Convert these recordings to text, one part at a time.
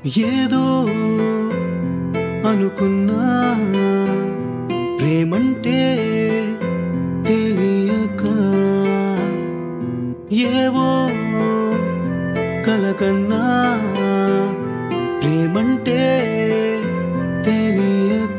ఏదో అనుకున్నా ప్రేమంటే తెలియక ఏవో కలకన్నా ప్రేమంటే తెలియక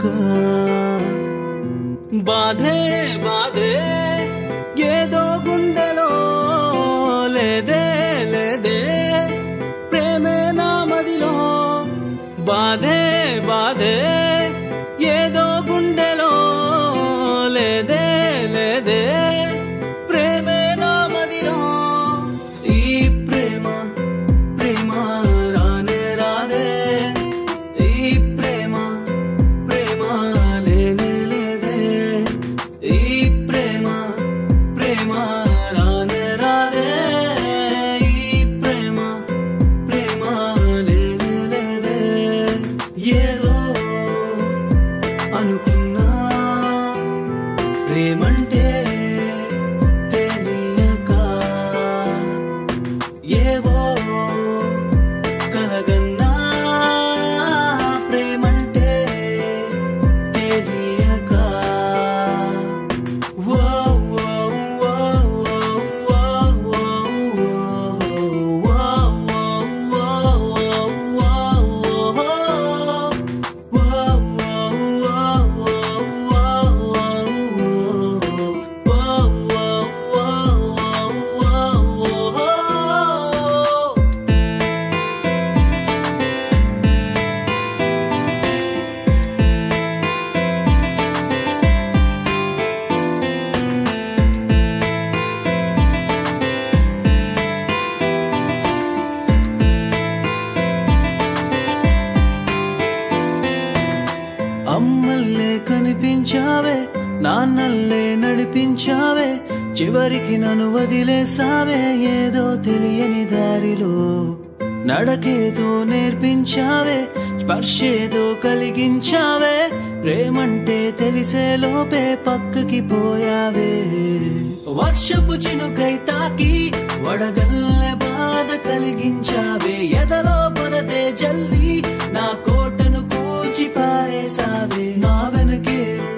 బాధే బాధే ఏదో గుండెలో లేదే లేదే ప్రేమే నా మదిలో బాధే బాధే ఏదో గుండెలో లేదే లేదే ప్రేమే నా మదిలో ఈ ప్రేమ ప్రేమ రానే రాదే ఈ ప్రేమ ప్రేమ లేనే లేదే ఈ ప్రేమ ప్రేమ రానే రాదే ఈ ప్రేమ ప్రేమ లేనే లేదే ఏదో అనుకున్నా ప్రేమంటే తెలియక ఏవో కలగన్నా ప్రేమంటే తెలియక ఓ ఓ ఓ ఓ ఓ అమ్మల్లే కనిపించావే నాన్నల్లే నడిపించావే చివరికి నన్ను వదిలేసావే ఏదో తెలియని దారిలో నడకేదో నేర్పించావే స్పర్శేదో కలిగించావే ప్రేమంటే తెలిసే లోపే పక్కకి పోయావే వర్షపు చినుకై తాకి వడగల్లె బాధ కలిగించావే ఎదలో బురదే జల్లి నా కోటను కూచి పారేసావే నా వెనకే